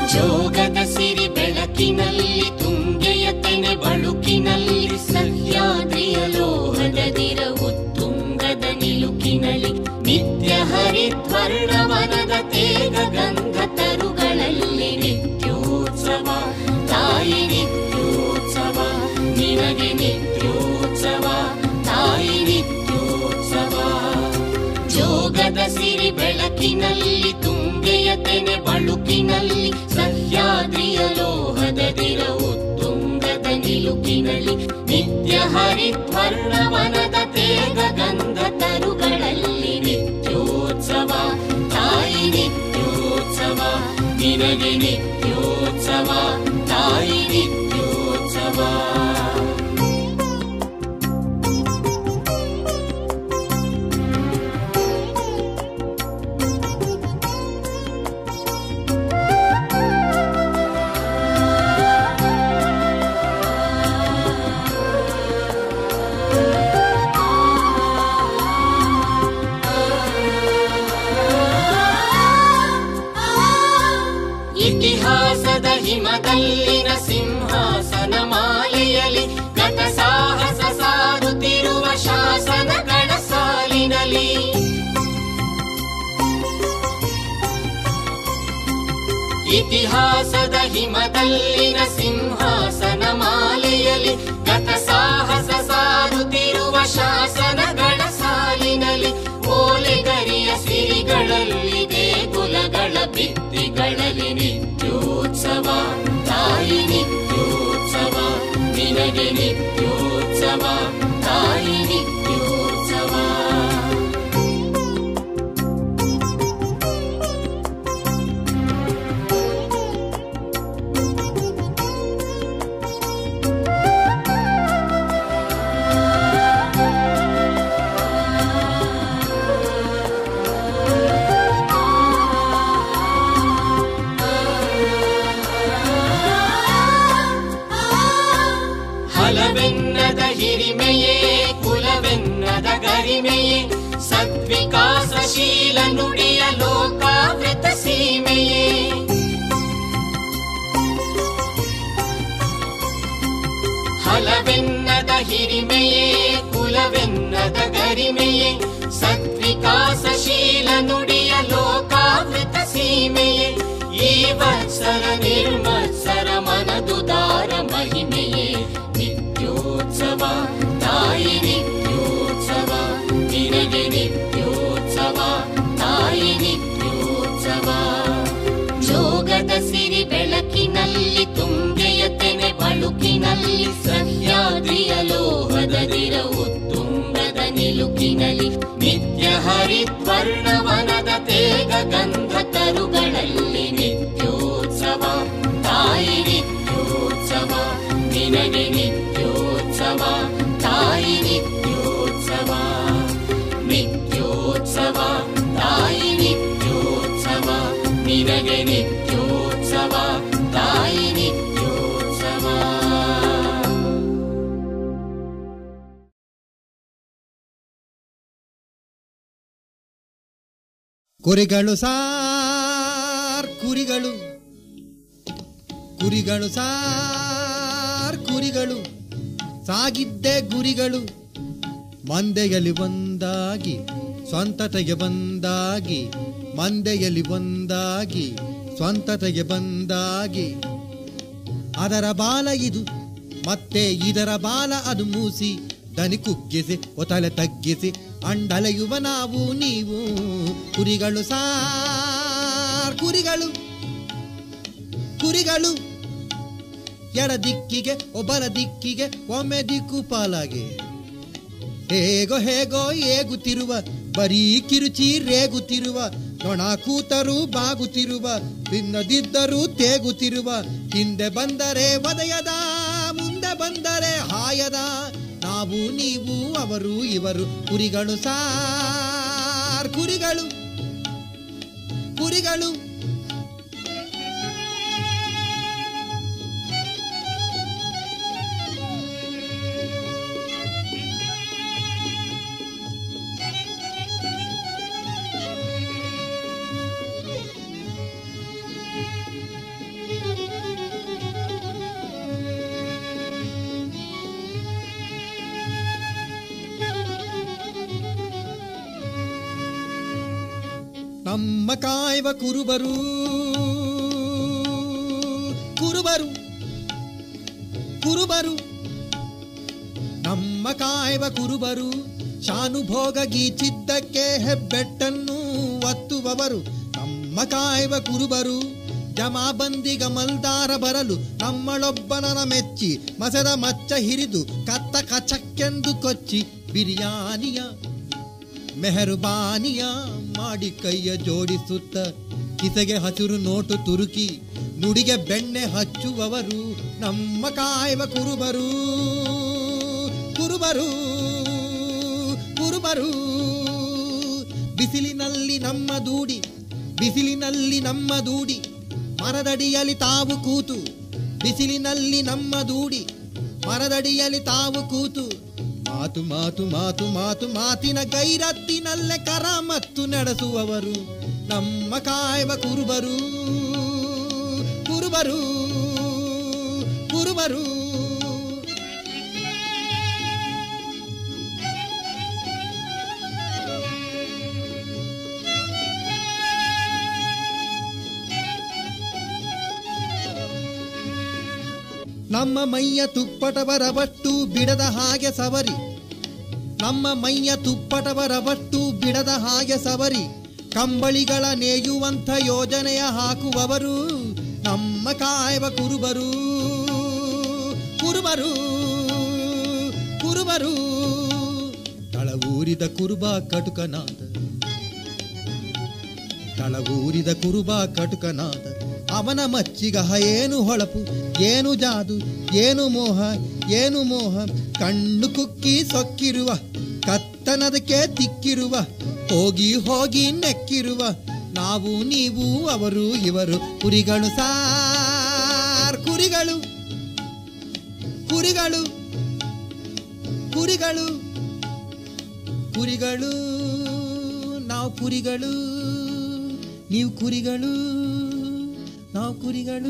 ಜೋಗದ ಸಿರಿ ಬೆಳಕಿನಲ್ಲಿ ತುಂಗೆಯ ತೆನೆ ಬಳುಕಿನಲ್ಲಿ ಸಹ್ಯಾದ್ರಿಯ ಲೋಹದದಿರ ಉತ್ತುಂಗದ ನಿಲುಕಿನಲ್ಲಿ ನಿತ್ಯ ಹರಿದ್ವರ್ಣವನದ ತೇಗ ಗಂಧ ತರುಗಳಲ್ಲಿ ನಿತ್ಯೋತ್ಸವ ತಾಯಿ ನಿತ್ಯೋತ್ಸವ ನಿನಗೆ ನಿತ್ಯೋತ್ಸವ ತಾಯಿ ನಿತ್ಯೋತ್ಸವ ಜೋಗದ ಸಿರಿ ಬೆಳಕಿನಲ್ಲಿ ತುಂಗೆಯ ತೆನೆ ಬಳುಕಿನಲ್ಲಿ ಸಹ್ಯಾದ್ರಿಯ ಲೋಹದದಿರ ಉತ್ತುಂಗದ ನಿಲುಕಿನಲ್ಲಿ ನಿತ್ಯ ಹರಿದ್ವರ್ಣವನದ ತೇಗ ಗಂಧ ತರುಗಳಲ್ಲಿ ನಿತ್ಯೋತ್ಸವ ತಾಯಿ ನಿತ್ಯೋತ್ಸವ ನಿನಗೆ ನಿತ್ಯೋತ್ಸವ ತಾಯಿ ನಿತ್ಯೋತ್ಸವ ಇತಿಹಾಸದ ಹಿಮದಲ್ಲಿನ ಸಿಂಹಾಸನ ಮಾಲೆಯಲ್ಲಿ ಗತ ಸಾಹಸ ಸಾರುತ್ತಿರುವ ಶಾಸನಗಳ ಸಾಲಿನಲ್ಲಿ ಇತಿಹಾಸದ ಹಿಮದಲ್ಲಿನ ಸಿಂಹಾಸನ ಮಾಲೆಯಲ್ಲಿ ಗತ ಸಾಹಸ ಸಾರುತ್ತಿರುವ ಶಾಸನಗಳ ಸಾಲಿನಲ್ಲಿ ಓಲೆಗರಿಯ ಸಿರಿಗಳಲ್ಲಿ ದೇಗುಲಗಳ ಭಿತ್ತಿಗಳಲ್ಲಿ ನಿತ್ಯೋತ್ಸವ ತಾಯಿ ನಿತ್ಯೋತ್ಸವ ನಿನಗೆ ನಿತ್ಯೋತ್ಸವ ತಾಯಿ ನಿತ್ಯೋತ್ಸವ ಹಲವೆನ್ನದ ಹಿರಿಮೆಯೇ ಕುಲವೆನ್ನದ ಗರಿಮೆಯೇ ಸದ್ವಿಕಾಸಶೀಲ ನುಡಿಯ ಲೋಕಾವೃತ ಸೀಮೆಯೇ ಹಲವೆನ್ನದ ಹಿರಿಮೆಯೇ ಕುಲವೆನ್ನದ ಗರಿಮೆಯೇ ಸದ್ವಿಕಾಸಶೀಲ ನುಡಿಯ ಲೋಕಾವೃತ ಸೀಮೆಯೇ ಈ ವತ್ಸರ ನಿರ್ಮತ್ಸರ ಮನದುದಾರ ಮಹಿಮೆಯೇ ನಿತ್ಯೋತ್ಸವ ತಾಯಿ ನಿತ್ಯೋತ್ಸವ ನಿನಗೆ ನಿತ್ಯೋತ್ಸವ ತಾಯಿ ನಿತ್ಯೋತ್ಸವ ಜೋಗದ ಸಿರಿ ಬೆಳಕಿನಲ್ಲಿ ತುಂಗೆಯ ತೆನೆ ಬಳುಕಿನಲ್ಲಿ ಸಹ್ಯಾದ್ರಿಯ ಲೋಹದದಿರ ಉತ್ತುಂಗದ ನಿಲುಕಿನಲ್ಲಿ ನಿತ್ಯ ಹರಿದ್ವರ್ಣವನದ ತೇಗ ಗಂಧ ತರುಗಳಲ್ಲಿ ನಿತ್ಯೋತ್ಸವ ತಾಯಿ ನಿತ್ಯೋತ್ಸವ ನಿನಗೆ ನಿತ್ಯೋತ್ಸವ ತಾಯಿ ನಿತ್ಯೋತ್ಸವ ನಿತ್ಯೋತ್ಸವ ತಾಯಿ ನಿತ್ಯೋತ್ಸವ ನಿನಗೆ ನಿತ್ಯೋತ್ಸವ ತಾಯಿ ನಿತ್ಯೋತ್ಸವ ಕುರಿಗಳು ಸಾರ್ ಕುರಿಗಳು ಕುರಿಗಳು ಸಾರ್ ಕುರಿಗಳು ಸಾಗಿದ್ದೆ ಗುರಿಗಳು ಮಂದೆಯಲ್ಲಿ ಒಂದಾಗಿ ಸ್ವಂತತೆಗೆ ಬಂದಾಗಿ ಮಂದೆಯಲ್ಲಿ ಒಂದಾಗಿ ಸ್ವಂತತೆಗೆ ಬಂದಾಗಿ ಅದರ ಬಾಲ ಇದು ಮತ್ತೆ ಇದರ ಬಾಲ ಅದು ಮೂಸಿ ದನಿ ಕುಗ್ಗಿಸಿ ಒತಲೆ ತಗ್ಗಿಸಿ ಅಂಡಲೆಯುವ ನಾವು ನೀವು ಕುರಿಗಳು ಸಾರ್ ಕುರಿಗಳು ಕುರಿಗಳು ಎಡ ದಿಕ್ಕಿಗೆ ಒಬ್ಬರ ದಿಕ್ಕಿಗೆ ಒಮ್ಮೆ ದಿಕ್ಕು ಪಾಲಾಗೆ ಹೇಗೋ ಹೇಗೋ ಏಗುತ್ತಿರುವ ಬರೀ ಕಿರುಚಿ ರೇಗುತ್ತಿರುವ ನೊಣ ಕೂತರೂ ಬಾಗುತ್ತಿರುವ ತಿನ್ನದಿದ್ದರೂ ತೇಗುತ್ತಿರುವ ಹಿಂದೆ ಬಂದರೆ ವದಯದ ಮುಂದೆ ಬಂದರೆ ಹಾಯದ ನಾವು ನೀವು ಅವರು ಇವರು ಕುರಿಗಳು ಸಾರ್ ಕುರಿಗಳು ಕುರಿಗಳು ನಮ್ಮ ಕಾಯುವ ಕುರುಬರು ಕುರುಬರು ಕುರುಬರು ನಮ್ಮ ಕಾಯುವ ಕುರುಬರು ಶಾನುಭೋಗ ಗೀಚಿದ್ದಕ್ಕೆ ಹೆಬ್ಬೆಟ್ಟನ್ನು ಒತ್ತುವವರು ನಮ್ಮ ಕಾಯುವ ಕುರುಬರು ಜಮಾಬಂದಿ ಗಮಲ್ದಾರ ಬರಲು ನಮ್ಮಳೊಬ್ಬನನ ಮೆಚ್ಚಿ ಮಸದ ಮಚ್ಚ ಹಿರಿದು ಕತ್ತ ಕಚಕ್ಕೆಂದು ಕೊಚ್ಚಿ ಬಿರಿಯಾನಿಯ ಮೆಹರುಬಾನಿಯ ಮಾಡಿ ಕೈಯ ಜೋಡಿಸುತ್ತ ಕಿಸೆಗೆ ಹಸಿರು ನೋಟು ತುರುಕಿ ನುಡಿಗೆ ಬೆಣ್ಣೆ ಹಚ್ಚುವವರು ನಮ್ಮ ಕಾಯುವ ಕುರುಬರು ಕುರುಬರು ಕುರುಬರು ಬಿಸಿಲಿನಲ್ಲಿ ನಮ್ಮ ದೂಡಿ ಬಿಸಿಲಿನಲ್ಲಿ ನಮ್ಮ ದೂಡಿ ಮರದಡಿಯಲ್ಲಿ ತಾವು ಕೂತು ಬಿಸಿಲಿನಲ್ಲಿ ನಮ್ಮ ದೂಡಿ ಮರದಡಿಯಲ್ಲಿ ತಾವು ಕೂತು ಮಾತು ಮಾತು ಮಾತು ಮಾತು ಮಾತಿನ ಗೈರತ್ತಿನಲ್ಲೇ ಕರ ಮತ್ತು ನಡೆಸುವವರು ನಮ್ಮ ಕಾಯುವ ಕುರುಬರು ಕುರುಬರು ಕುರುಬರು ನಮ್ಮ ಮೈಯ ತುಪ್ಪಟವರವಟ್ಟು ಬಿಡದ ಹಾಗೆ ಸವರಿ ನಮ್ಮ ಮೈಯ ತುಪ್ಪಟವರವಟ್ಟು ಬಿಡದ ಹಾಗೆ ಸವರಿ ಕಂಬಳಿಗಳ ನೇಯುವಂಥ ಯೋಜನೆಯ ಹಾಕುವವರು ನಮ್ಮ ಕಾಯುವ ಕುರುಬರು ಕುರುಬರು ಕುರುಬರು ತಳವೂರಿದ ಕುರುಬ ಕಟುಕನಾದ ತಳವೂರಿದ ಕುರುಬ ಕಟುಕನಾದ ಅವನ ಮಚ್ಚಿಗಹ ಏನು ಹೊಳಪು ಏನು ಜಾದು ಏನು ಮೋಹ ಏನು ಮೋಹ ಕಣ್ಣು ಕುಕ್ಕಿ ಸೊಕ್ಕಿರುವ ಕತ್ತನದಕ್ಕೆ ತಿಕ್ಕಿರುವ ಹೋಗಿ ಹೋಗಿ ನೆಕ್ಕಿರುವ ನಾವು ನೀವು ಅವರು ಇವರು ಕುರಿಗಳು ಸಾರ್ ಕುರಿಗಳು ಕುರಿಗಳು ಕುರಿಗಳು ಕುರಿಗಳು ನಾವು ಕುರಿಗಳು ನೀವು ಕುರಿಗಳು ನಾವು ಕುರಿಗಳು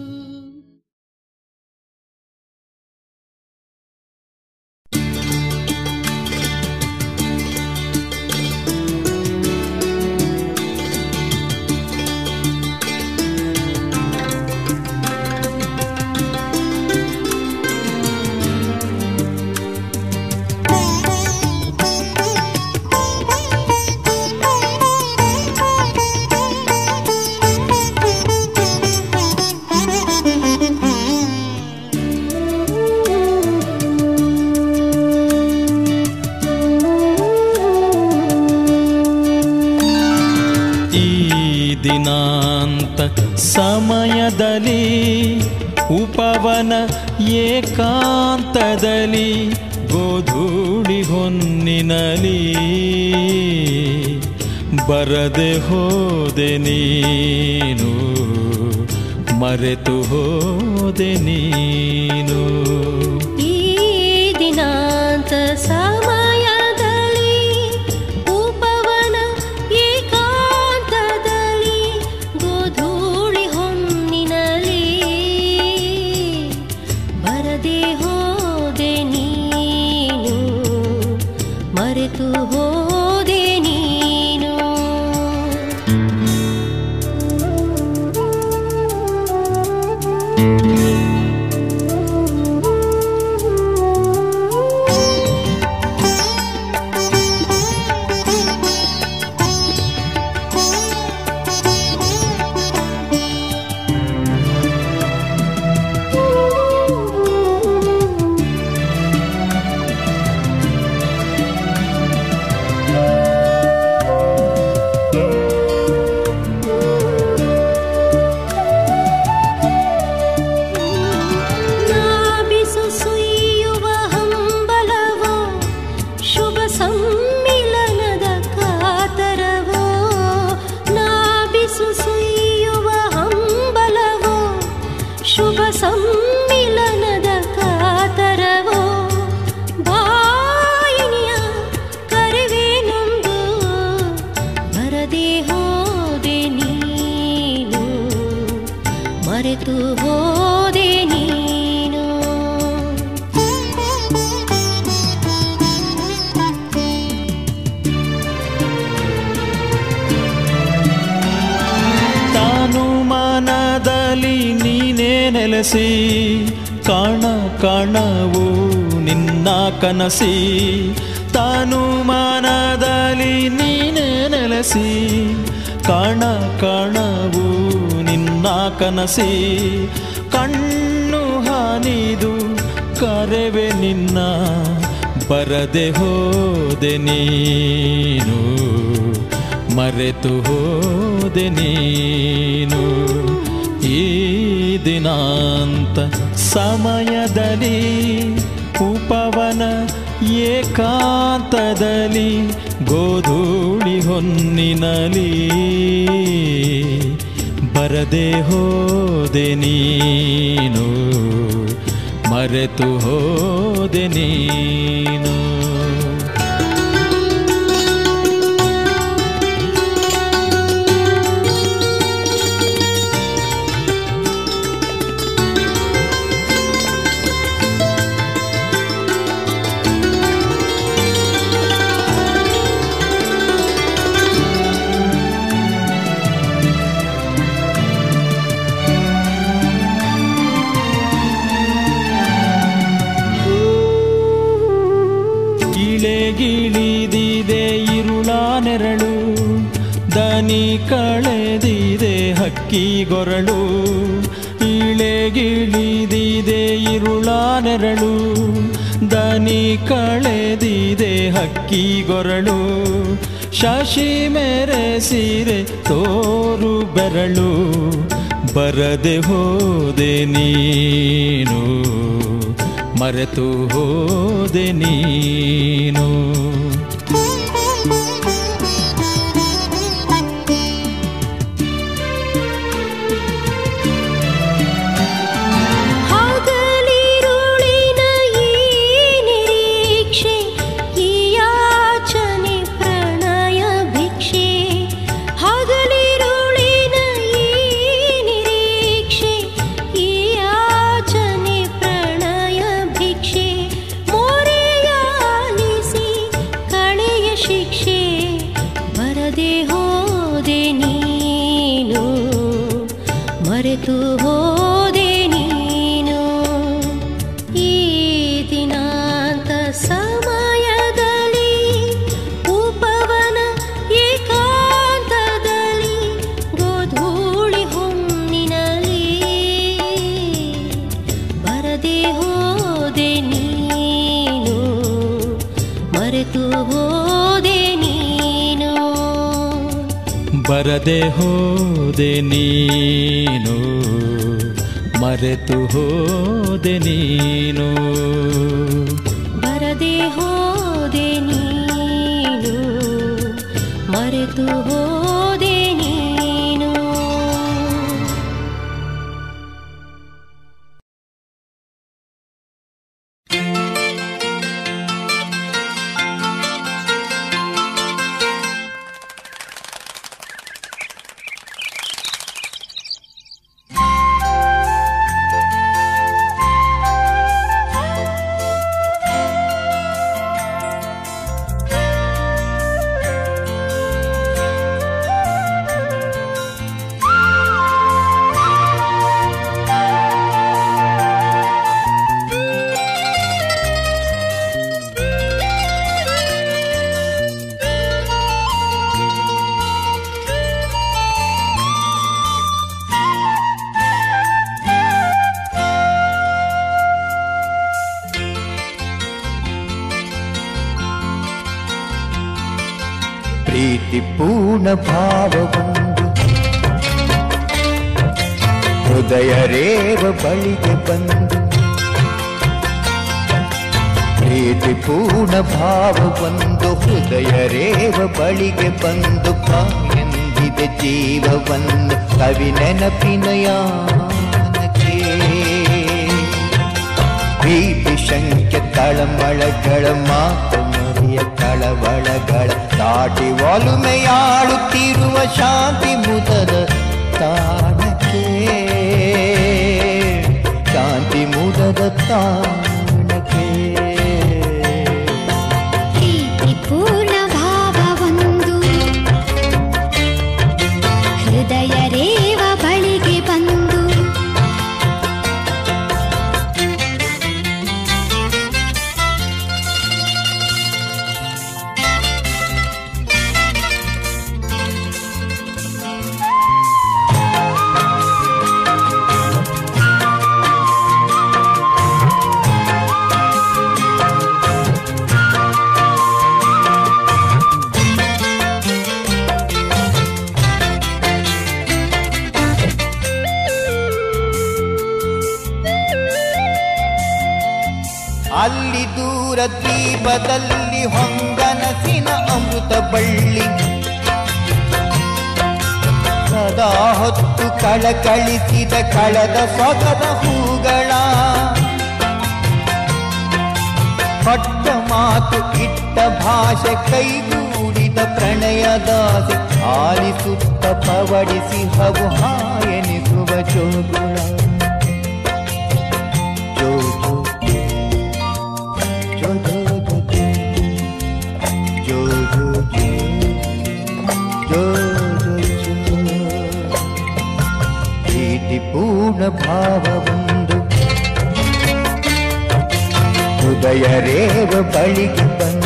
ಈ ದಿನಾಂತ ಸಮಯದಲ್ಲಿ ಉಪವನ ಏಕಾಂತದಲ್ಲಿ ಗೋಧೂಳಿ ಹೊನ್ನಿನಲಿ ಬರದೆ ಹೋದೆ ನೀನು ಮರೆತು ಹೋದೆ ನೀನು ಈ ದಿನಾಂತ ಸಮಯದಲ್ಲಿ ಉಪವನ ಏಕಾಂತದಲ್ಲಿ ಗೋಧೂಳಿ ಹೊನ್ನಿನಲಿ ಬರದೆ ಹೋದೆ ನೀನು ಮರೆತು ಹೋದೆ ನೀನು ನಾಬಿಸು ಸುಯ್ಯುವ ಹಂಬಲವೋ ಶುಭ ಸಮ್ಮಿಲನದ ಕಾತರವೋ ನಾಬಿಸು ಸುಯ್ಯುವ ಹಂಬಲವೋ ಶುಭ ಸಮ್ಮಿಲನದ ಕಾತರವೋ ಬಾಯಿನಿಯ ಕರೆವೆ ನೊಂದು ಬರದೆ ಹೋದೆ ನೀನು ಮರೆತು ಹೋದೆ ನೀನು ಮನದಲ್ಲಿ ನೀನೇ ನೆಲೆಸಿ ಕಾಣ ಕಾಣವು ನಿನ್ನ ಕನಸಿ ತಾನು ಮನದಲ್ಲಿ ನೀನೇ ನೆಲೆಸಿ ಕಾಣ ಕಾಣವು ನಿನ್ನ ಕನಸಿ ಕಣ್ಣು ಹಾನಿದು ಕರೆವೆ ನಿನ್ನ ಬರದೆ ಹೋದೆ ನೀನು ಮರೆತು ಹೋದೆ ನೀನು ಈ ದಿನಾಂತ ಸಮಯದಲ್ಲಿ ಉಪವನ ಏಕಾಂತದಲ್ಲಿ ಗೋಧೂಳಿ ಹೊನ್ನಿನಲಿ ಬರದೆ ಹೋದೆ ನೀನು ಮರೆತು ಹೋದೆ ನೀನು ಇಳೆಗಿಳಿದಿದೆ ಇರುಳ ನೆರಳು ದನಿ ಕಳೆದಿದೆ ಹಕ್ಕಿ ಗೊರಳು ಇಳೆಗಿಳಿದಿದೆ ಇರುಳ ನೆರಳು ದನಿ ಕಳೆದಿದೆ ಹಕ್ಕಿ ಗೊರಳು ಶಶಿ ಮೆರೆಸಿರೆ ತೋರು ಬೆರಳು ಬರದೆ ಹೋದೆ ನೀನು ಮರೆತು ಹೋದೆ ನೀನು ಹಗಲಿರುಳಿನ ಈ ನಿರೀಕ್ಷೆ ಈ ಯಾಚನೆ ಪ್ರಣಯ ಭಿಕ್ಷೆ ಹಗಲಿರುಳಿನ ಈ ನಿರೀಕ್ಷೆ ಈ ಯಾಚನೆ ಪ್ರಣಯ ಭಿಕ್ಷೆ ಮೋರೆಯಾಲಿಸಿ ಕಳೆಯ ಶಿಕ್ಷೆ ಬರದೆ ಹೋದೆ ನೀನು ಮರೆತು ಹೋದೆ ನೀನು ಈ ದಿನಾಂತ ಸಮಯದಲ್ಲಿ ಉಪವನ ಏಕಾಂತದಲ್ಲಿ ಗೋಧೂಳಿ ಹೊನ್ನಿನಲಿ ಬರದೆ ಹೋದೆ ನೀನು ಮರೆತು ಹೋದೆ ನೀನು ಬರದೆ ಹೋದೆ ನೀನು ಮರೆತು ಹೋದೆ ನೀನು ಬರದೆ ಹೋದೆ ನೀನು ಮರೆತು ಹೋದೆ ನೀನು ಪ್ರೀತಿ ಪೂರ್ಣ ಭಾವವೊಂದು ಹೃದಯ ರೇವ ಬಳಿಗೆ ಬಂದು ಪ್ರೀತಿ ಪೂರ್ಣ ಭಾವವೊಂದು ಹೃದಯ ರೇವ ಬಳಿಗೆ ಬಂದು ಕಾಯಂದಿದೆ ಜೀವವನ್ನು ಕವಿ ನೆನಪಿನ ಯಾನಕ್ಕೆ ಪ್ರೀತಿ ಶಂಕೆ ತಳಮಳಗಳ ಮಾತು ಮರಿಯ ಕಳವಳಗಳ ದಾಟಿ ಒಲುಮೆಯಾಡುತ್ತಿರುವ ಶಾಂತಿ ಮುದದ ತಾಣಕ್ಕೆ ಶಾಂತಿ ಮುದದ ತಾಣಕ್ಕೆ ಪ್ರೀತಿ ಪೂರ್ಣ ಭಾವವೊಂದು ಹೃದಯ ರೇವ ಬಳಿಗೆ ಬಂದು ದೂರ ದ್ವೀಪದಲ್ಲಿ ಹೊಂಗನಸಿನ ಅಮೃತ ಬಳ್ಳಿ ಸದಾ ಹೊತ್ತು ಕಳಕಳಿಸಿದ ಕಳೆದ ಸೊಗದ ಹೂಗಳ ಪಟ್ಟ ಮಾತು ಇಟ್ಟ ಭಾಷೆ ಕೈಗೂಡಿದ ಪ್ರಣಯದಾಸೆ ಆಲಿಸುತ್ತ ಪವಡಿಸಿ ಹವು ಹಾಯನಿಸುವ ಜೋಗುಳ ಜೋ ಜೋ ಜೋ ಜೋ ಜೋ ಜೋ ಜೋ ಜೋ ಜೋ ಜೋ ಜೋ ಪ್ರೀತಿಪೂರ್ಣ ಭಾವವೊಂದು ಹೃದಯ ರೇವ ಬಳಿಗೆ ಬಂದು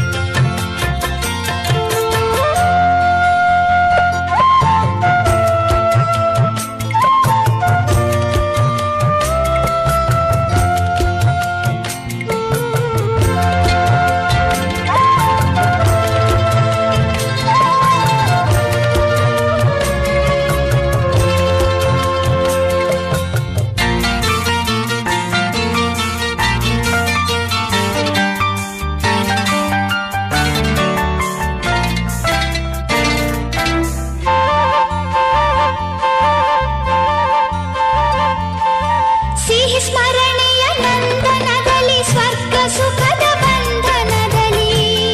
ಸಿಹಿ ಸ್ಮರಣೆಯ ನಂದನದಲ್ಲಿ ಸ್ವರ್ಗ ಸುಖದ ಬಂಧನದಲ್ಲಿ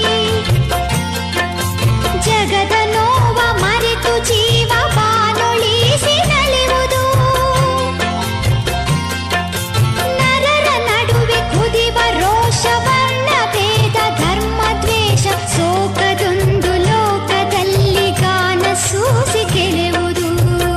ಜಗದ ನೋವ ಮರೆತು ಜೀವ ಬಾನುಳಿಸಿ ನಲಿವುದು ನರರ ನಡುವೆ ಕುದಿವ ರೋಷ ವರ್ಣ ಭೇದ ಧರ್ಮ ದ್ವೇಷ ಶೋಕದೊಂದು ಲೋಕದಲ್ಲಿ ಗಾನ ಸೂಸಿ ಕೆಳೆವುದು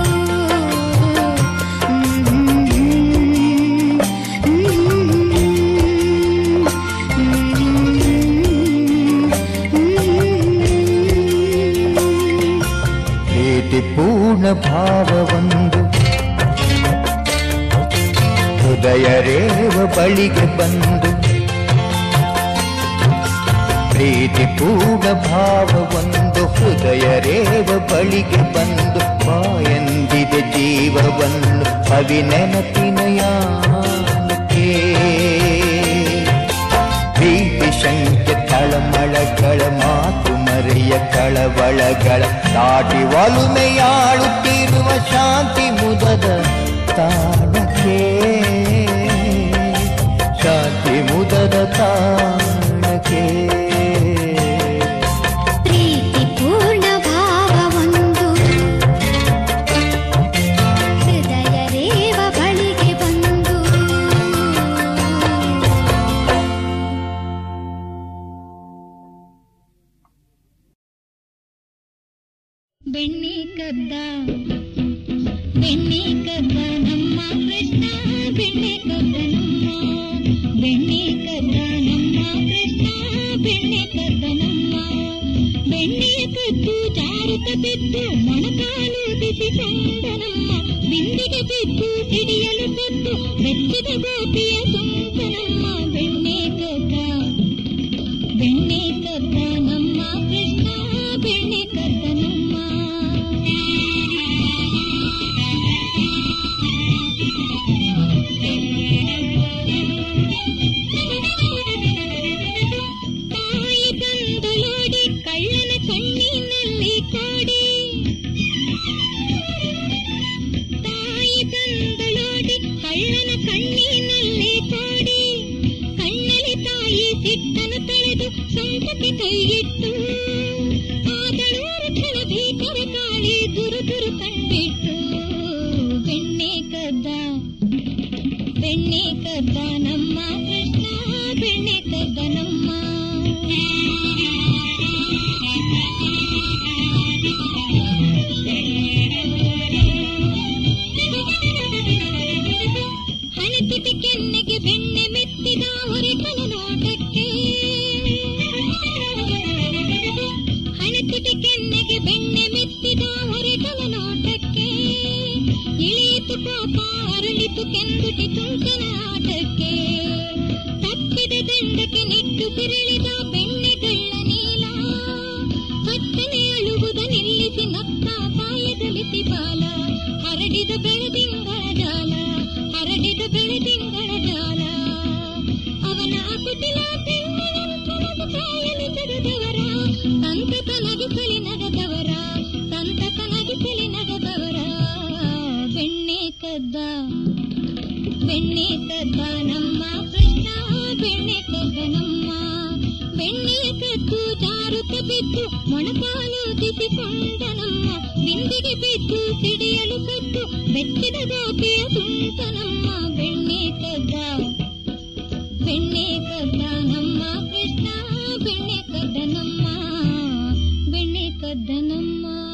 ಪ್ರೀತಿಪೂರ್ಣ ಭಾವವೊಂದು ಹೃದಯ ರೇವ ಬಳಿಗೆ ಬಂದು ಪ್ರೀತಿಪೂರ್ಣ ಭಾವವೊಂದು ಹೃದಯ ರೇವ ಬಳಿಗೆ ಬಂದು ಬಾಯಂದಿದೆ ಜೀವವನ್ನು ಅವಿನೆನಪಿನ ಯಾನಕ್ಕೆ ಪ್ರೀತಿ ಶಂಕೆ ತಳಮಳಗಳ ಮಾತು ಮರೆಯ ಕಳವಳಗಳ ದಾಟಿ ಒಲುಮೆಯಾಳುತ್ತಿರುವ ಶಾಂತಿ ಮುದದ ತಾಣಕ್ಕೆ ಶಾಂತಿ ಮುದದ ತಾಣಕ್ಕೆ ಪ್ರೀತಿ ಪೂರ್ಣ ಭಾವವೊಂದು ಹೃದಯ ರೇವ ಬಳಿಗೆ ಬಂದು ಬೆಣ್ಣೆ ಕದ್ದ ಬೆಣ್ಣೆ ಕದ್ದ ನಮ್ಮ ಕೃಷ್ಣ ಬೆಣ್ಣೆ ಕದ್ದ ನಮ್ಮ ಬೆಣ್ಣೆ ಕದ್ದ ನಮ್ಮ ಕೃಷ್ಣ ಬೆಣ್ಣೆ ಕದ್ದ ನಮ್ಮ ಬೆಣ್ಣೆಯ ಕದ್ದು ಜಾರುತ್ತ ಬಿದ್ದು ಮೊಣಕಾಲು ಬಿಸಿಕೊಂಡ ನಮ್ಮ ಬಿಂದಿಗೆ ಬಿದ್ದು ಹಿಡಿಯಲು ಬಿದ್ದು ಬೆಚ್ಚಿದ ಗೋಪಿಯ ಸೊಂಪ ನಮ್ಮ ಬೆಣ್ಣೆ ಕದ್ದ ಬೆಣ್ಣೆ ಕದ್ದ ನಮ್ಮ ಕೃಷ್ಣ ಬೆಣ್ಣೆ ಕದ್ದ ನಮ್ಮ ತಾಯಿ ತಂದಲೋಡಿ ಕಳ್ಳನ ಕಣ್ಣಿನಲ್ಲಿ ಕೋಡಿ ತಾಯಿ ತಂದಲೋಡಿ ಕಳ್ಳನ ಕಣ್ಣಿನಲ್ಲಿ ಕೋಡಿ ಕಣ್ಣಲ್ಲಿ ತಾಯಿ ಸಿಟ್ಟನು ತಳೆದು ಸೊಂಟಕ್ಕೆ ಕೈಯಿಟ್ಟು ಆದಳೂರು ಕ್ಷಣ ಭೀಕರ ಕಾಳಿ ದುರು ದುರು ಕಂಡಿಟ್ಟು ಬೆಣ್ಣೆ ಕದ್ದ ಬೆಣ್ಣೆ ಕದ್ದ ನಮ್ಮ ಕೃಷ್ಣ ಬೆಣ್ಣೆ ಕದ್ದ ನಮ್ಮ ಹಣತಿಟಿ ಕೆನ್ನೆಗೆ ಬೆಣ್ಣೆ ಮೆತ್ತಿದ ಹೊರಟನ ನೋಟಕ್ಕೆ ಹಣತಿಟಿ ಕೆನ್ನೆಗೆ ಬೆಣ್ಣೆ ಮೆತ್ತಿದ ಹೊರಟನ ನೋಟಕ್ಕೆ ಇಳಿಯಿತು ಕೋಪ ಅರಳಿತು ಕೆಂದುಟಿ ತುಂಟನ ಆಟಕ್ಕೆ ತಪ್ಪಿದ ದಂಡಕ್ಕೆ ನಿಟ್ಟು ಸಿರಳಿದ ಬೆಣ್ಣೆಗಳ್ಳ ನೀಲ ಹತ್ತನೆ ಅಳುವುದ ನಿಲ್ಲಿಸಿ ನಕ್ಕ ಪಾಯದಲಿಸಿ ಬಾಲ ಹರಡಿದ ಬೆಳದಿಂಗಳ ಜಾಲ ಹರಡಿದ ಬೆಳದಿಂಗಳ ಜಾಲ ಅವನ ಕುಟಿಲ ಕದ್ದ ಬೆಣ್ಣೆ ಕದ್ದ ನಮ್ಮ ಕೃಷ್ಣ ಬೆಣ್ಣೆ ಕದ್ದ ನಮ್ಮ ಬೆಣ್ಣೆ ಕದ್ದು ಜಾರುತ್ತ ಬಿದ್ದು ಮೊಣಕಾಲು ತಿಸಿಕೊಂಡ ನಮ್ಮ ಬಿಂದಿಗೆ ಬಿದ್ದು ಸಿಡಿಯಲು ಕದ್ದು ಬೆಚ್ಚಿದ ಗೋಪಿಯ ತುಂಟ ನಮ್ಮ ಬೆಣ್ಣೆ ಕದ್ದ ಬೆಣ್ಣೆ ಕದ್ದ ನಮ್ಮ ಕೃಷ್ಣ ಬೆಣ್ಣೆ ಕದ್ದ ನಮ್ಮ ಬೆಣ್ಣೆ ಕದ್ದ ನಮ್ಮ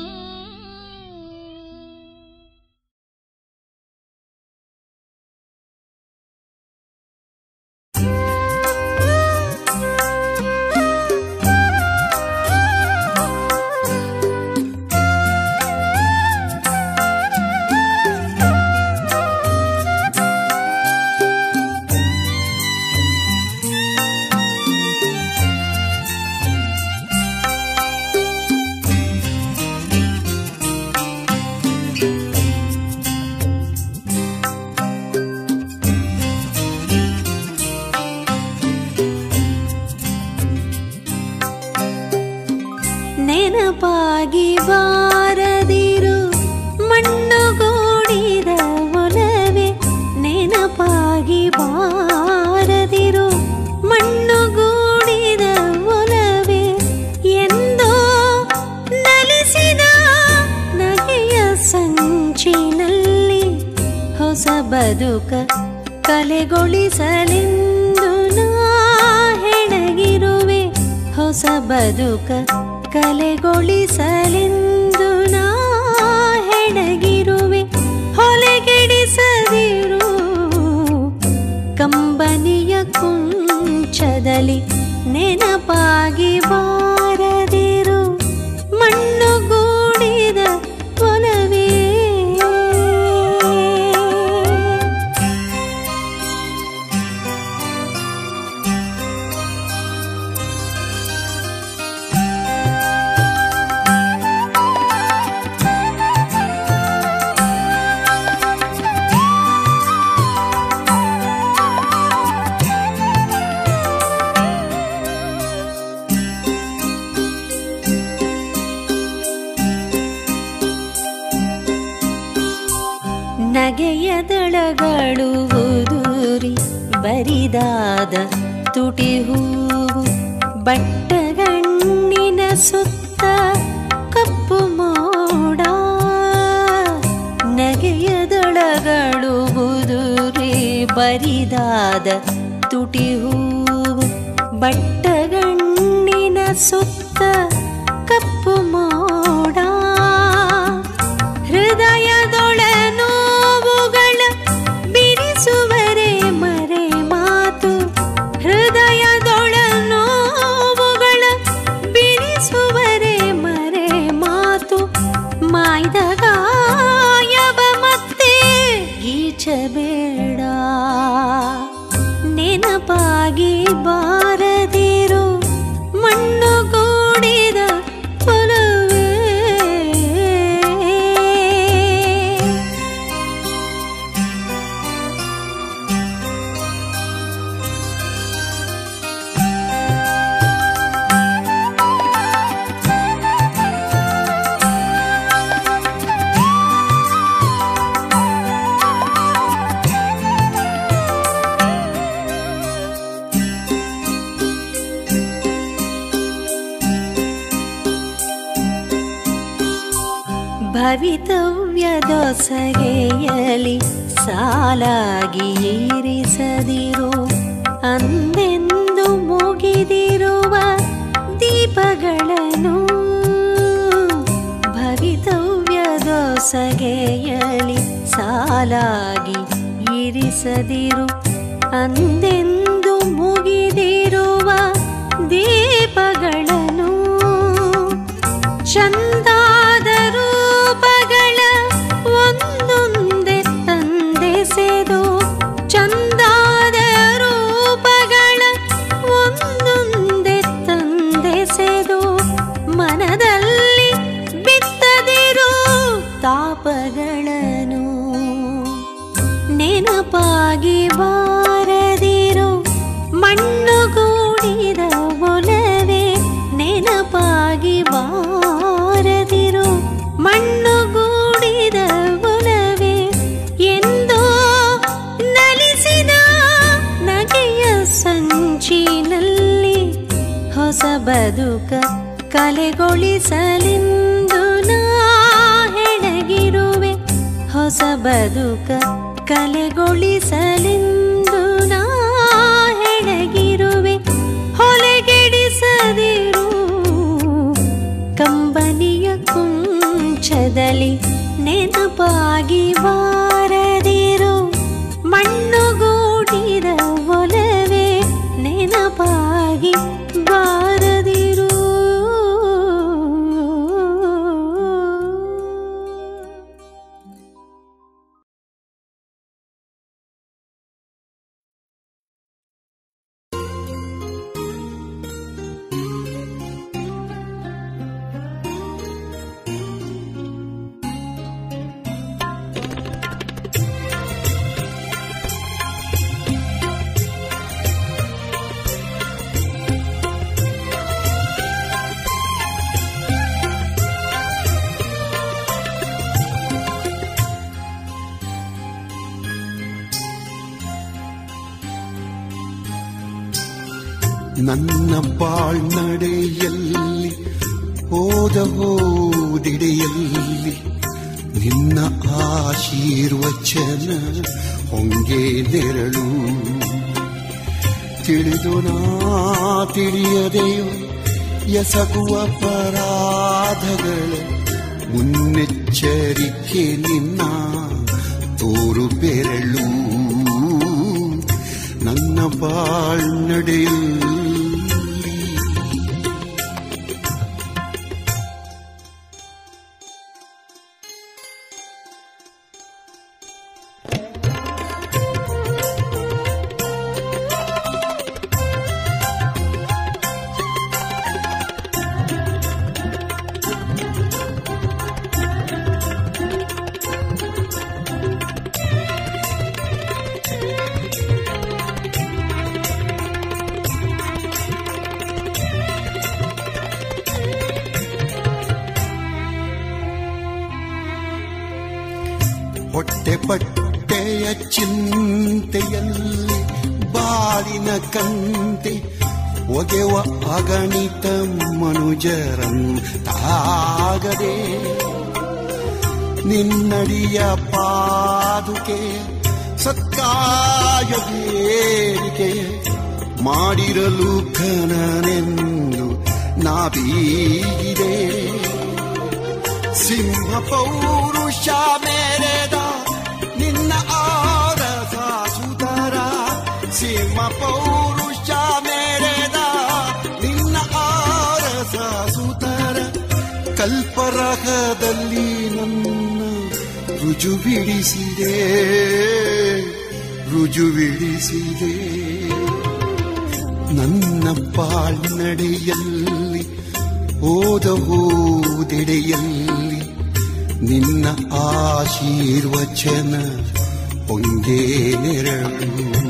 ನೆನಪಾಗಿ ಬಾರದಿರು ಮಣ್ಣುಗೂಡಿದ ಒಲವೆ ನೆನಪಾಗಿ ಬಾರದಿರು ಮಣ್ಣುಗೂಡಿದ ಒಲವೆ ಎಂದೋ ನಲಿಸಿದ ನಗೆಯ ಸಂಚಿನಲ್ಲಿ ಹೊಸ ಬದುಕ ಕಲೆಗೊಳಿಸಲೆಂದು ನಾ ಹೆಣಗಿರುವೆ ಹೊಸ ಬದುಕ ಕಲೆಗೊಳಿಸಲೆಂದು ನಾ ಹೆಣಗಿರುವೆ ಹೊಲೆಗೆಡಿಸದಿರು ಕಂಬನಿಯ ಕುಂಚದಲ್ಲಿ ನೆನಪಾಗಿ ಬಾರದಿರು ಮಣ್ಣುಗೂಡಿದ ಒಲವೇ ನಗೆಯ ದಳಗಳು ಉದುರಿ ಬರಿದಾದ ತುಟಿ ಹೂವು ಬಟ್ಟಗಣ್ಣಿನ ಸುತ್ತ ಕಪ್ಪು ಮೋಡ ನಗೆಯ ದಳಗಳು ಉದುರಿ ಬರಿದಾದ ತುಟಿ ಹೂವು ಬಟ್ಟಗಣ್ಣಿನ ಸುತ್ತ ಕಪ್ಪು ಮೋಡ ಹೃದಯದೊಳ ನೋವುಗಳ ಬಿಡಿಸುವರೆ ಮರೆ ಮಾತು ಹೃದಯದೊಳ ನೋವುಗಳ ಬಿಡಿಸುವರೆ ಮರೆ ಮಾತು ಮಾಯ್ದ ಗಾಯವ ಮತ್ತೆ ಗೀಚಬೇಡ ನೆನಪಾಗಿ ಬಾರದಿರು ಮಣ್ಣುಗೂಡಿದ ಒಲವೇ ಭವಿತವ್ಯದೊಸಗೆಯಲಿ ಸಾಲಾಗಿ ಏರಿಸದಿರು ಅಂದೆಂದು ಮುಗಿದಿರುವ ದೀಪಗಳನ್ನು ಭವಿತವ್ಯದೊಸಗೆಯಲಿ ಸಾಲಾಗಿ ಇರಿಸದಿರು ಅಂದೆಂದು ಮುಗಿದಿರುವ ದೀಪಗಳನ್ನು ಚಂದಾದ ರೂಪಗಳ ಒಂದೊಂದೆ ತಂದೆಸೆದು ಚಂದಾದ ರೂಪಗಳ ಒಂದೊಂದೆ ತಂದೆಸೆದು ಮನದಲ್ಲಿ ಬಿತ್ತದಿರು ತಾಪಗಳನ್ನು ನೆನಪಾಗಿ ಬಾರದಿರು ಮಣ್ಣುಗೂಡಿದ ಒಲವೇ ನೆನಪಾಗಿ ಬಾರದಿರು ಮಣ್ಣುಗೂಡಿದ ಒಲವೇ ಹೊಸ ಬದುಕ ಕಲೆಗೊಳಿಸಲೆಂದು ನಾ ಹೆಣಗಿರುವೆ ಹೊಸ ಬದುಕ ಕಲೆಗೊಳಿಸಲೆಂದು ನಾ ಹೆಣಗಿರುವೆ ಹೊಲೆಗೆಡಿಸದಿರು ಕಂಬನಿಯ ಕುಂಚದಲ್ಲಿ ನೆನಪಾಗಿ ಬಾರದಿರು ಮಣ್ಣುಗೂಡಿದ ಒಲವೇ ನೆನಪಾಗಿ ಬಾರದಿರು ನನ್ನ ಬಾಳ್ನಡೆಯಲ್ಲಿ ಹೋದ ಹೋದಿಡೆಯಲ್ಲಿ ನಿನ್ನ ಆಶೀರ್ವಚನ ಹೊಂಗೆ ನೆರಳು ತಿಳಿದು ನಾ ತಿಳಿಯದೆಯೋ ಎಸಗುವ ಪರಾಧಗಳ ಮುನ್ನೆಚ್ಚರಿಕೆ ನಿನ್ನ ತೋರು ಬೆರಳು ನನ್ನ ಬಾಳ್ನಡೆಯಲ್ಲಿ ಹೊಟ್ಟೆ ಪಟ್ಟೆಯ ಚಿಂತೆಯಲ್ಲಿ ಬಾಳಿನ ಕಂತೆ ಒಗೆವ ಅಗಣಿತ ಮನುಜರಂತಾಗದೆ ನಿನ್ನಡಿಯ ಪಾದುಕೆ ಸತ್ಕಾಯ ಬೇರಿಕೆ ಮಾಡಿರಲು ಘನನೆಂದು ನಾ ಬೀಗಿದೆ ಸಿಂಹ ಪೌರುಷ ಮೇರೆದ ನಿನ್ನ ಆರಸ ಸುಧರ ಸಿಂಹ ಪೌರುಷ ಮೇರೆದ ನಿನ್ನ ಆರಸ ಸುಧರ ಕಲ್ಪರಹದಲ್ಲಿ ನನ್ನ ರುಜು ಬಿಡಿಸಿದೆ ರುಜು ಬಿಡಿಸಿದೆ ನನ್ನ ಬಾಳ್ನಡೆಯಲ್ಲಿ ಹೋದ ಹೋದೆಡೆಯಲ್ಲಿ ನಿನ್ನ ಆಶೀರ್ವಚನ ಒಂದೇ ನೆರಳು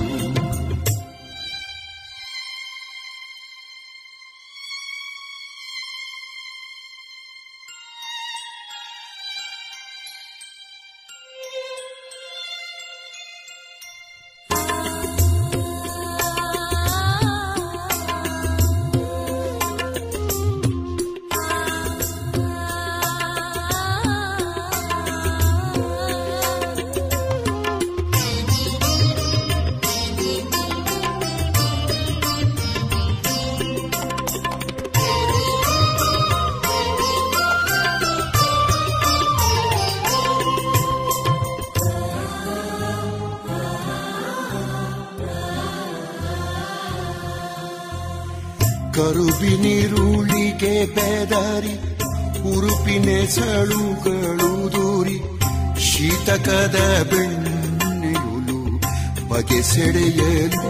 ಕರುಬಿನಿರುಳಿಗೆ ಬೆದರಿ ಉರುಪಿನೆ ಸಳುಗಳು ದೂರಿ ಶೀತಕದ ಬೆಣ್ಣೆಯುಲು ಬಗೆ ಸೆಳೆಯಲು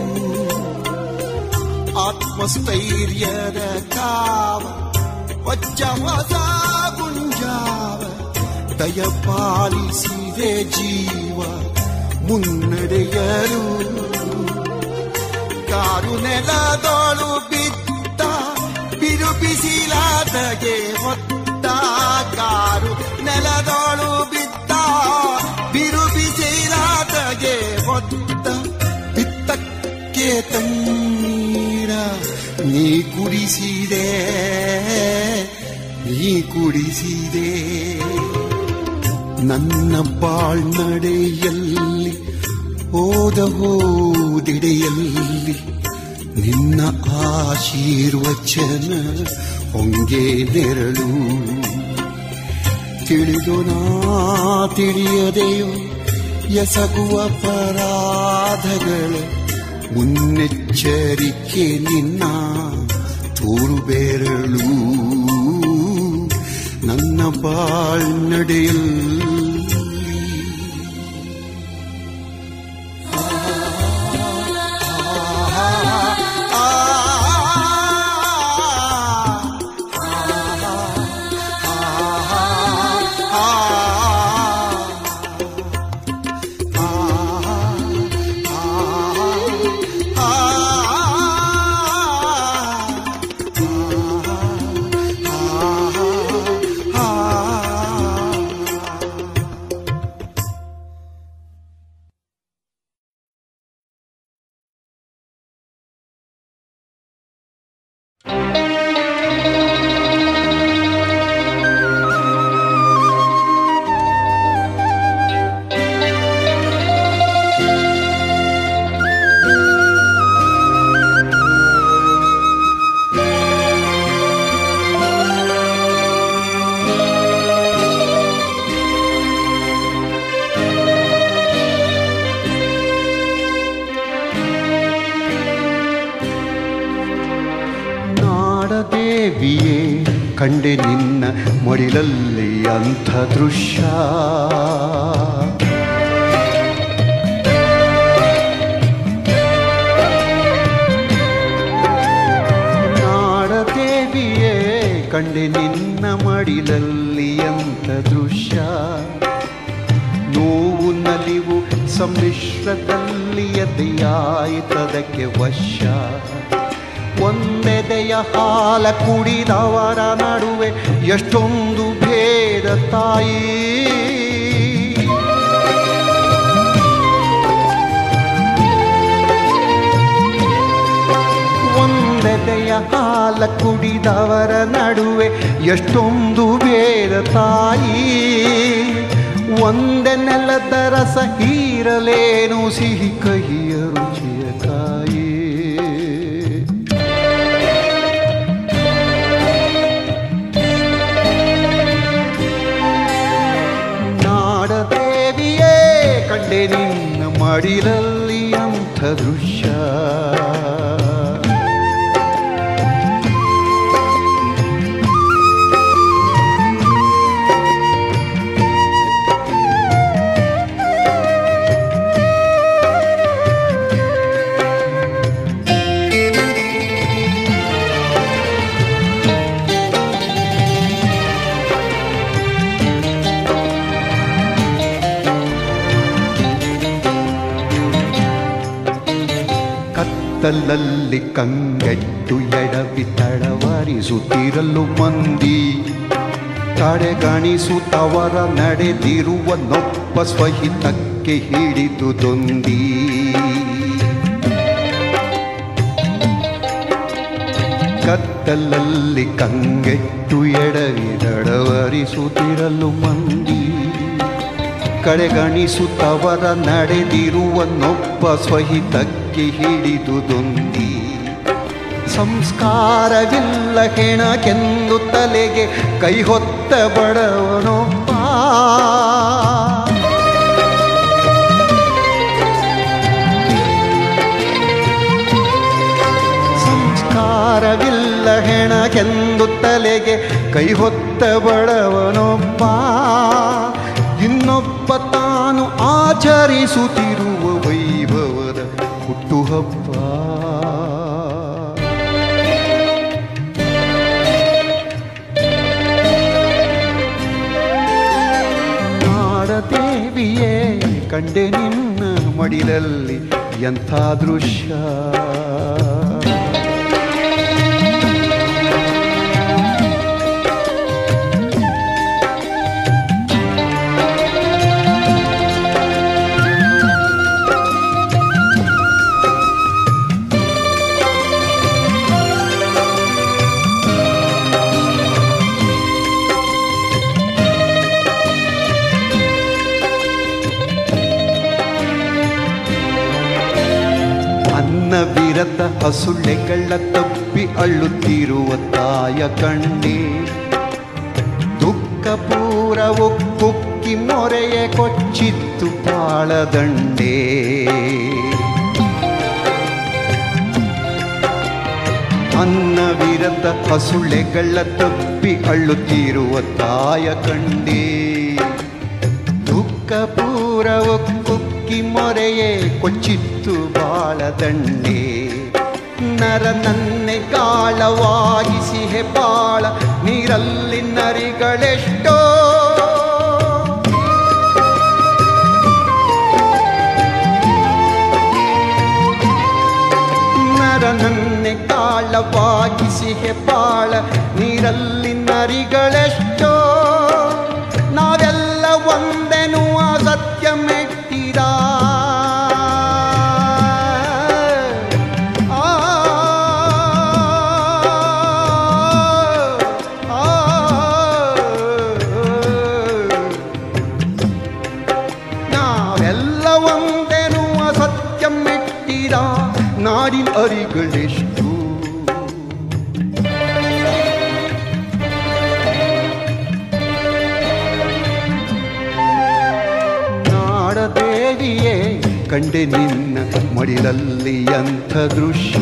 ಆತ್ಮಸ್ಥೈರ್ಯದ ಕಾವ ವಜ್ಜ ಹೊಸ ಗುಂಜಾವ ದಯಪಾಲಿಸಿದೆ ಜೀವ ಮುನ್ನಡೆಯಲು ಕಾರು ನೆಲದೋಳು ಬಿದ್ದ ಬಿರುಬಿಸಿಲಾದಗೆ ಹೊತ್ತ ಕಾರು ನೆಲದೋಳು ಬಿದ್ದ ಬಿರುಬಿಸಿಲಾದಗೆ ಹೊತ್ತ ಬಿತ್ತಕ್ಕೆ ತಣ್ಣೀರ ನೀ ಕುಡಿಸಿದೆ ನೀ ಕುಡಿಸಿದೆ ನನ್ನ ಬಾಳ್ನಡೆಯಲ್ಲಿ ಹೋದ ಹೋದೆಡೆಯಲ್ಲಿ ನಿನ್ನ ಆಶೀರ್ವಚನ ಹೊಂಗೆ ನೆರಳು ತಿಳಿದು ನಾ ತಿಳಿಯದೆಯೋ ಎಸಗುವ ಪರಾಧಗಳ ಮುನ್ನೆಚ್ಚರಿಕೆ ನಿನ್ನ ತೋರು ಬೆರಳು ನನ್ನ ಬಾಳ್ನಡೆಯಲ್ಲಿ ನಾಡದೇವಿಯೇ ಕಂಡೆ ನಿನ್ನ ಮಡಿಲಲ್ಲಿ ಅಂಥ ದೃಶ್ಯ ನಾಡದೇವಿಯೇ ಕಂಡೆ ನಿನ್ನ ಮಡಿಲಲ್ಲಿ ಅಂಥ ದೃಶ್ಯ ನೋವು ನಲಿವು ಸಮ್ಮಿಶ್ರದಲ್ಲಿ ಎದೆಯಾಯಿತದಕ್ಕೆ ವಶ ಒಂದೆದೆಯ ಹಾಲ ಕುಡಿದವರ ನಡುವೆ ಎಷ್ಟೊಂದು ಭೇದ ತಾಯಿ ಒಂದೆದೆಯ ಹಾಲ ಕುಡಿದವರ ನಡುವೆ ಎಷ್ಟೊಂದು ಭೇದ ತಾಯಿ ಒಂದೆ ನೆಲದ ರಸ ಹೀರಲೇನು ಸಿಹಿ ಕಹಿಯ ರುಚಿಯ ಕಾಯಿ ನಾಡದೇವಿಯೇ ಕಂಡೆ ನಿನ್ನ ಮಡಿಲಲ್ಲಿ ಅಂಥ ದೃಶ್ಯ ಕತ್ತಲಲ್ಲಿ ಕಂಗೆಟ್ಟು ಎಡವಿ ತಡವರಿಸುತ್ತಿರಲು ಮಂದಿ ಕಡೆಗಣಿಸುತ್ತವರ ನಡೆದಿರುವ ನೊಪ್ಪ ಸ್ವಹಿತಕ್ಕೆ ಹಿಡಿದುದೊಂದಿ ಕತ್ತಲಲ್ಲಿ ಕಂಗೆಟ್ಟು ಎಡವಿ ತಡವರಿಸುತ್ತಿರಲು ಮಂದಿ ಕಡೆಗಣಿಸುತ್ತವರ ನಡೆದಿರುವ ನೊಬ್ಬ ಸ್ವಹಿತಕ್ಕೆ ಹಿಡಿದುದೊಂದಿ ಸಂಸ್ಕಾರವಿಲ್ಲ ಹೆಣಕೆಂದು ತಲೆಗೆ ಕೈ ಹೊತ್ತ ಬಡವನೊಬ್ಬ ಸಂಸ್ಕಾರವಿಲ್ಲ ಹೆಣಕೆಂದು ತಲೆಗೆ ಕೈ ಹೊತ್ತ ಬಡವನೊಬ್ಬ ಇನ್ನೊಬ್ಬ ತಾನು ಆಚರಿಸುತ್ತಿರುವ ವೈಭವದ ಹುಟ್ಟುಹಬ್ಬ ನಾಡದೇವಿಯೇ ಕಂಡೆ ನಿನ್ನ ಮಡಿಲಲ್ಲಿ ಎಂಥ ದೃಶ್ಯ ಅನ್ನವಿರತ ಹಸುಳೆಗಳ ತಪ್ಪಿ ಅಳ್ಳುತ್ತಿರುವ ತಾಯ ಕಣ್ಣೆ ದುಃಖ ಪೂರವು ಕುಕ್ಕಿ ಮೊರೆಯೇ ಕೊಚ್ಚಿತ್ತು ಬಾಳದಂಡೆ ಅನ್ನವಿರತ ಹಸುಳೆಗಳ ತಪ್ಪಿ ಅಳ್ಳುತ್ತಿರುವ ತಾಯ ಕಂಡೇ ದುಃಖ ಪೂರವ ಕುಕ್ಕಿ ಮೊರೆಯೇ ಕೊಚ್ಚಿತ್ತು ಬಾಳದಂಡೆ ನರ ನನ್ನೆ ಗಾಳವಾಗಿಸಿ ಬಾಳ ನೀರಲ್ಲಿ ನರಿಗಳೆಷ್ಟೋ ನರ ನನ್ನೆ ಕಾಳವಾಗಿಸಿ ಬಾಳ ನೀರಲ್ಲಿ ನರಿಗಳೆಷ್ಟೋ ನಾವೆಲ್ಲ ಒಂದೆನ್ನುವ ಸತ್ಯ ಮೆಟ್ಟಿದ ಆ, ಆ, ನಾವೆಲ್ಲ ಒಂದೆನ್ನುವ ಸತ್ಯ ಮೆಟ್ಟಿದ ನಾಡಿನ ಅರಿಗಳೆಷ್ಟು ನಾಡದೇವಿಯೇ ಕಂಡೆ ನಿನ್ನ ಮಡಿಲಲ್ಲಿ ಅಂಥ ದೃಶ್ಯ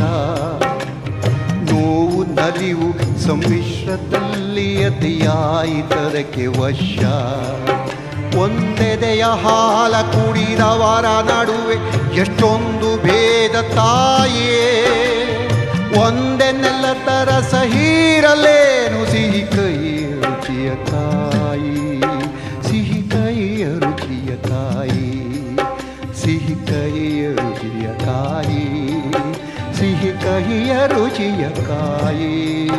ನೋವು ನಲಿವು ಸಮ್ಮಿಶ್ರದಲ್ಲಿ ಅತಿಯಾಯಿತದಕ್ಕೆ ವಶ ಒಂದೆದೆಯ ಹಾಲ ಕುಡಿದವರ ನಡುವೆ ಎಷ್ಟೊಂದು ಭೇದ ತಾಯೇ ಒಂದೆನ್ನೆಲ್ಲ ತರ ಸಹೀರಲೇನು ಸಿಹಿ ಕೈಯ ರುಚಿಯ ತಾಯಿ ಸಿಹಿ ಕೈಯ ರುಚಿಯ ತಾಯಿ ಸಿಹಿ ಕಹಿಯ ರುಚಿಯ ಕಾಯಿ ಸಿಹಿ ಕಹಿಯ ರುಚಿಯ ಕಾಯಿ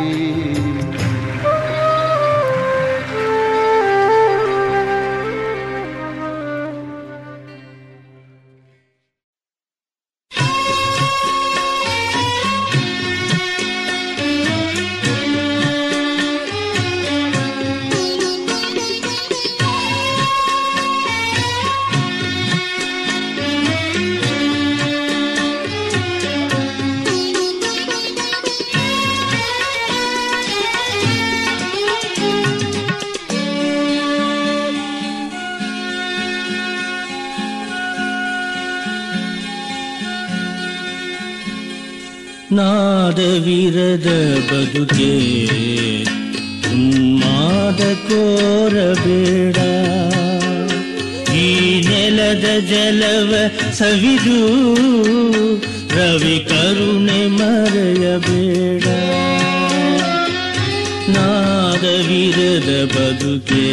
ನಾದವಿರದ ಬದುಕೆ ಉನ್ಮಾದ ಕೋರಬೇಡ ಈ ನೆಲದ ಜಲವ ಸವಿದು ರವಿ ಕರುಣೆ ಮರೆಯಬೇಡ ನಾದವಿರದ ಬದುಕೆ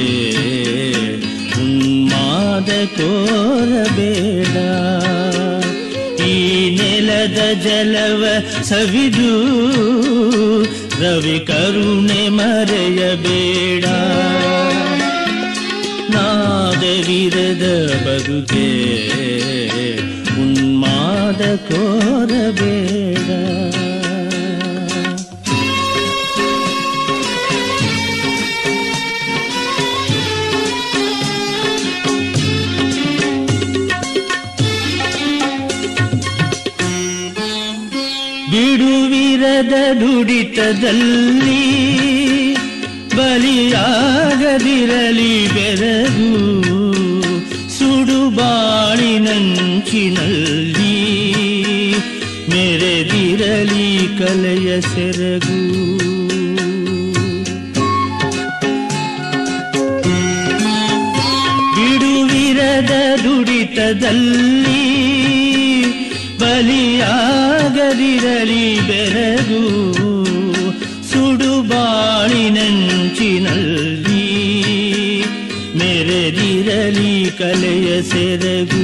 ಉನ್ಮಾದ ಕೋರಬೇಡ ಈ ನೆಲದ ಜಲವ ಸವಿದು ರವಿ ಕರುಣೆ ಮರೆಯಬೇಡ ನಾದವಿರದ ಬದುಕೆ ಉನ್ಮಾದ ಕೋರಬೇಡ ಬಿಡುವಿರದ ನುಡಿತದಲ್ಲಿ ಬಲಿಯಾಗದಿರಲಿ ಬೆರಗು ಸುಡುಬಾಳಿನಂಚಿನಲ್ಲಿ ಮೆರೆದಿರಲಿ ಕಲೆಯ ಸೆರಗು ಬಿಡುವಿರದ ದುಡಿತದಲ್ಲಿ ಬಲಿಯಾಗದಿರಲಿ ಬೆರಗು ಸುಡುಬಾಳಿನಂಚಿನಲ್ಲಿ ಮೆರೆದಿರಲಿ ಕಲೆಯ ಸೆರಗು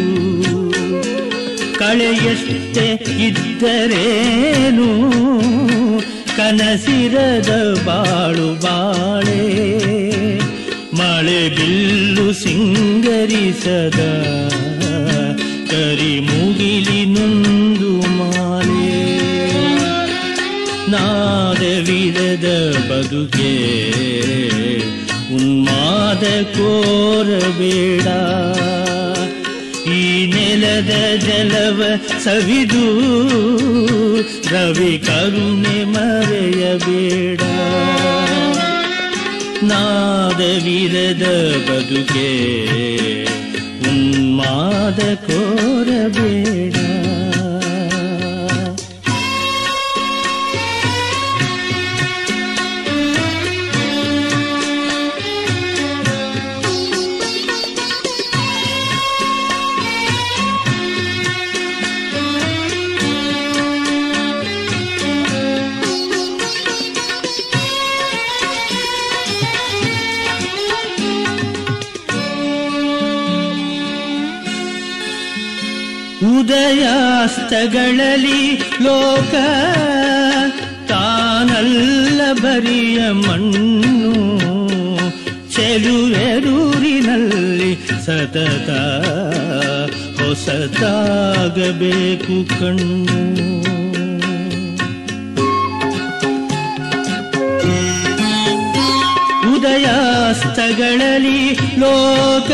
ಕಳೆಯಷ್ಟೇ ಇದ್ದರೇನು ಕನಸಿರದ ಬಾಳು ಬಾಳೆ ಮಳೆ ಬಿಲ್ಲು ಸಿಂಗರಿಸದ ಕರಿ ಮುಗಿಲಿನೊಂದು ಮಾಲೆ ನಾದವಿರದ ಬದುಕೆ ಉನ್ಮಾದ ಕೋರಬೇಡ ಈ ನೆಲ ನೀಲದ ಜಲವ ಸವಿದು ರವಿ ಕರುಣೆ ಮರೆಯಬೇಡ ನಾದವಿರದ ಬದುಕೆ ಉನ್ಮಾದ ಕೋರಬೇಡ ಉದಯಾಸ್ತಗಳಲ್ಲಿ ಲೋಕ ತಾನಲ್ಲ ಬರಿಯ ಮಣ್ಣು ಚೆಲುವೆರೂರಿನಲ್ಲಿ ಸತತ ಹೊಸತಾಗಬೇಕು ಕಣ್ಣು ಉದಯಾಸ್ತಗಳಲ್ಲಿ ಲೋಕ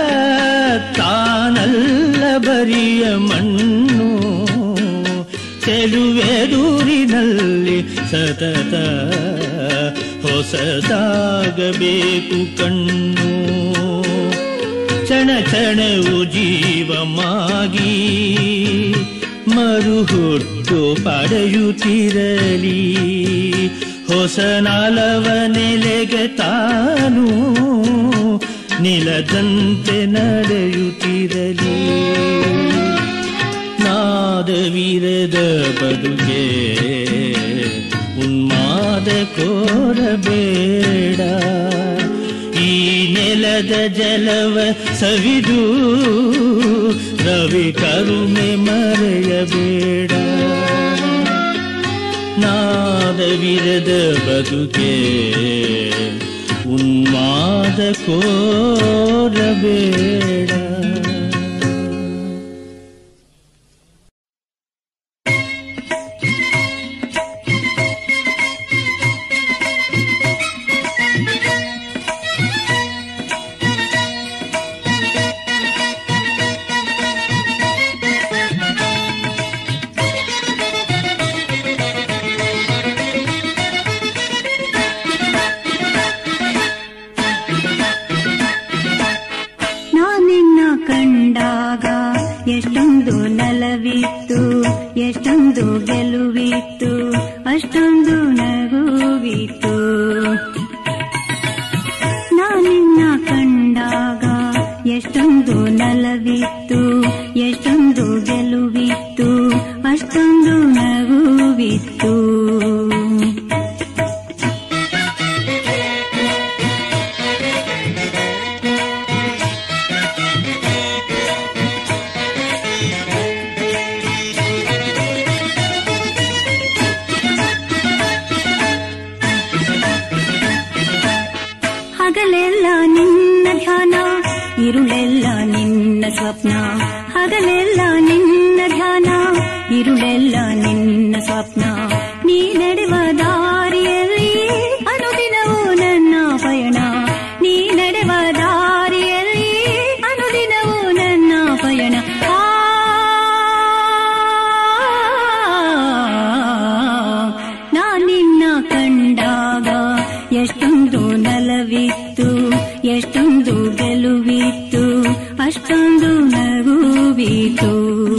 ತಾನಲ್ಲ ಬರಿಯ ಮಣ್ಣು ಚೆಲುವೆರೂರಿನಲ್ಲಿ ಸತತ ಹೊಸದಾಗಬೇಕು ಕಣ್ಣು ಚಣ ಚಣವು ಜೀವಮಾಗಿ ಮರುಹುಟ್ಟು ಪಡೆಯುತ್ತಿರಲಿ ಹೊಸ ನಾಲವ ನೆಲೆಗೆ ತಾನು ನಿಲದಂತೆ ನಡೆಯುತ್ತಿರಲಿ ನಾದವಿರದ ಬದುಕೆ ಉನ್ಮಾದ ಕೋರಬೇಡ ಈ ನೆಲದ ಜಲವ ಸವಿದು ರವಿ ಕರುಣೆ ಮರೆಯಬೇಡ ನಾದವಿರದ ಬದುಕೆ ಉನ್ಮಾದ ಕೋರಬೇಡ ನಾನಿನ್ನ ಕಂಡಾಗ ಎಷ್ಟೊಂದು ನಲವಿತ್ತು ಎಷ್ಟೊಂದು ಗೆಲುವಿತ್ತು ಅಷ್ಟೊಂದು ನಗುವಿತ್ತು ನಾನಿನ್ನ ಕಂಡಾಗ ಎಷ್ಟೊಂದು ನಲವಿತ್ತು ಎಷ್ಟೊಂದು ಗೆಲುವಿತ್ತು ಅಷ್ಟೊಂದು ನಗುವಿತ್ತು ಹಗಲೆಲ್ಲ ನಿನ್ನ ಧ್ಯಾನ ಇರುಳೆಲ್ಲ ನಿನ್ನ ಸ್ವಪ್ನ ಹಗಲೆಲ್ಲ ನಿನ್ನ ಧ್ಯಾನ ಇರುಳೆಲ್ಲ ನಿನ್ನ ಸ್ವಪ್ನ ನೀ ನಡೆವ ದಾರಿಯಲ್ಲಿ ಅನುದಿನವೂ ನನ್ನ ಪಯಣ ನೀ ನಡೆವ ದಾರಿಯಲ್ಲಿ ಅನುದಿನವೂ ನನ್ನ ಪಯಣ ಆ ನಾ ನಿನ್ನ ಕಂಡಾಗ ಎಷ್ಟೊಂದು ನಲವಿತ್ತು ಎಷ್ಟೊಂದು ಗೆಲುವಿತ್ತು ಅಷ್ಟೊಂದು ನಗುವಿತು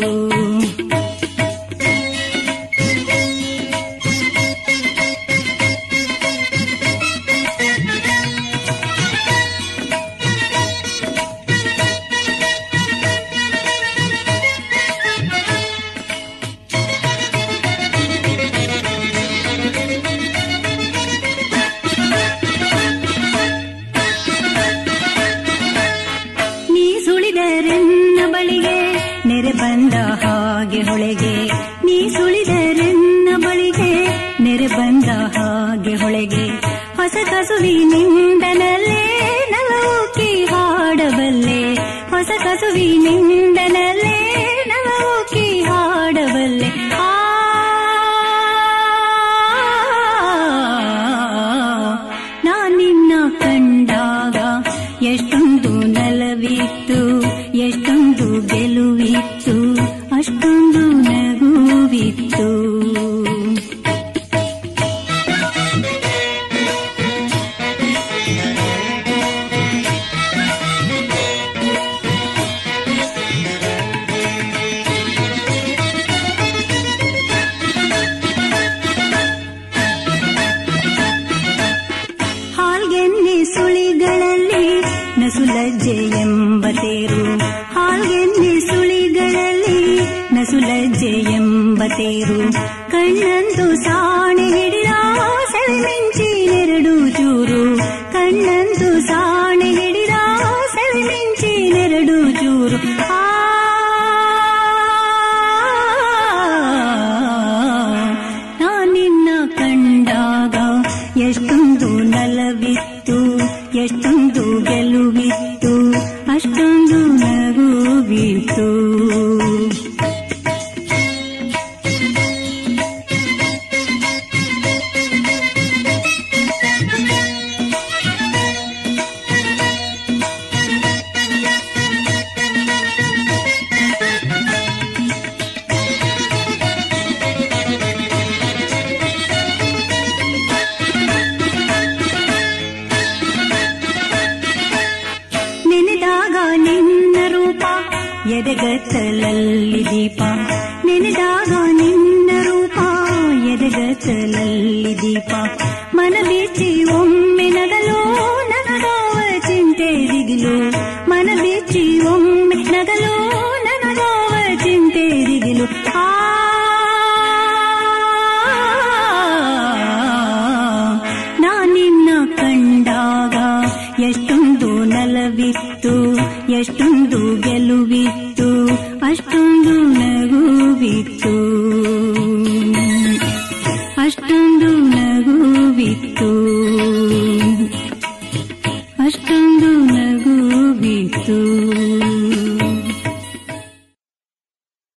ನೀ ಸುಳಿದರೆನ್ನ ಬಳಿಗೆ ನೆರೆ ಬಂದ ಹಾಗೆ ಹೊಳೆಗೆ ನೀ ಸುಳಿದರೆನ್ನ ಬಳಿಗೆ ನೆರೆ ಬಂದ ಹಾಗೆ ಹೊಳೆಗೆ ಹೊಸ ಕಸುವಿನಿಂದನಲ್ಲೇ ನಲವುಕಿ ಹಾಡಬಲ್ಲೆ ಹೊಸ ಕಸುವಿನಿಂದನಲ್ಲೇ ನಲವುಕಿ ಹಾಡಬಲ್ಲೆ ಆ ನಾ ನಿನ್ನ ಕಂಡಾಗ ಎಷ್ಟೊಂದು ನಲವಿತ್ತು ಎಷ್ಟೊಂದು ಗೆಲುವಿತ್ತು ಮನಸ್ಸು ಲಜ್ಜೆ ಎಂಬ ತೇರು ಕಣ್ಣಂದು ಸಾಣೆ ಹಿಡಿದ ಸೆಲ್ಮಿಂಚಿ ನೆರಡು ಚೂರು ಕಣ್ಣಂದು ಸಾಣೆ ಹಿಡಿದ ಸೆಲ್ಮಿಂಚಿ ನೆರಡು ಚೂರು ಆ ನಾನಿನ್ನ ಕಂಡಾಗ ಎಷ್ಟೊಂದು ನಲವಿತ್ತು ಎಷ್ಟೊಂದು ಗೆಲುವಿತ್ತು ಅಷ್ಟೊಂದು ನಗುವಿತ್ತು ನೆನೆದಾಗ ನಿನ್ನ ರೂಪ ಎದೆಗತ್ತಲಲ್ಲಿ ದೀಪ ನೆನೆದಾಗ ನಿನ್ನ ರೂಪ ಎದೆಗತ್ತಲಲ್ಲಿ ದೀಪ ಮನ ಬೀಚಿ ಒಮ್ಮೆ ನಗಲು ನನಗಾವ ಚಿಂತೆ ದಿಗಿಲು ಮನ ಬೀಚಿ ಒಮ್ಮೆ ನಗಲು ನನಗಾವ ಚಿಂತೆ ದಿಗಿಲು ಆ ನಾನಿನ್ನ ಕಂಡಾಗ ಎಷ್ಟೊಂದು ನಲವಿತ್ತು ಎಷ್ಟೊಂದು ಗೆಲುವಿತ್ತು ಅಷ್ಟೊಂದು ನಗುವಿತ್ತು